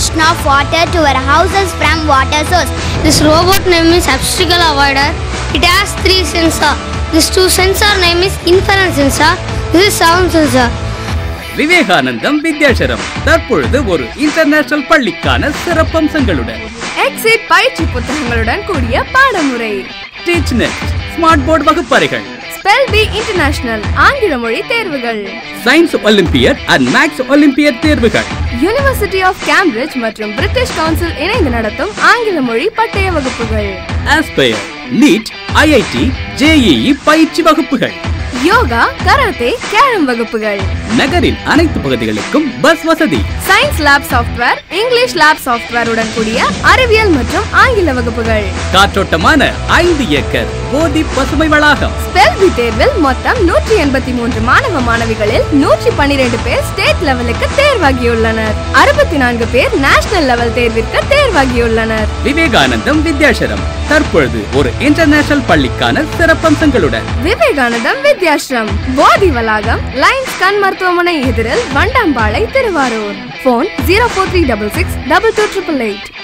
diversion of water to our houses from water source. This robot name is obstacle avoider. It has three sensor. This two sensor name is inference sensor. This is sound sensor. விவேகானந்தம் வித்யாசரம் தற்பொழுது ஒரு international பள்ளிக்கான சிறப்பம்சங்களுடன் exit பயிற்சி புத்தகங்களுடன் கூடிய பாடமுறை teach next smart board வகுப்பறைகள் spell bee international ஆங்கில மொழி தேர்வுகள் science olympiad and maths olympiad தேர்வுகள் யூனிவர்சிட்டி ஆஃப் கேம்பிரிட்ஜ் மற்றும் பிரிட்டிஷ் கவுன்சில் இணைந்து நடத்தும் ஆங்கில மொழி பட்டய வகுப்புகள் ஆஸ்பயர் நீட் ஐஐடி ஜேஇஇ பயிற்சி வகுப்புகள் யோகா கராத்தே கேரம் வகுப்புகள் நகரின் அனைத்து பகுதிகளுக்கும் பஸ் வசதி science lab software English lab software உடன் கூடிய அறிவியல் மற்றும் ஆங்கில வகுப்புகள் காற்றோட்டமான ஐந்து ஏக்கர் போதி பசுமை வளாகம் ஸ்பெல்வி தேர்வில் மொத்தம் நூற்றி எண்பத்தி மூன்று மாணவ மாணவிகளில் நூற்றி பன்னிரண்டு பேர் ஸ்டேட் லெவலுக்கு தேர்வாகியுள்ளனர் அறுபத்தி நான்கு பேர் நேஷனல் லெவல் தேர்விற்கு தேர்வாகியுள்ளனர் விவேகானந்தம் வித்யாசரம் தற்பொழுது ஒரு இன்டர்நேஷனல் பள்ளிக்கான சிறப்பம்சங்களுடன் விவேகானந்தம் வித்யாஸ்ரம் போதி வளாகம் லைன்ஸ் கண் மருத்துவமனை எதிரில் Vandampalai Thiruvarur phone zero four three double six double two triple eight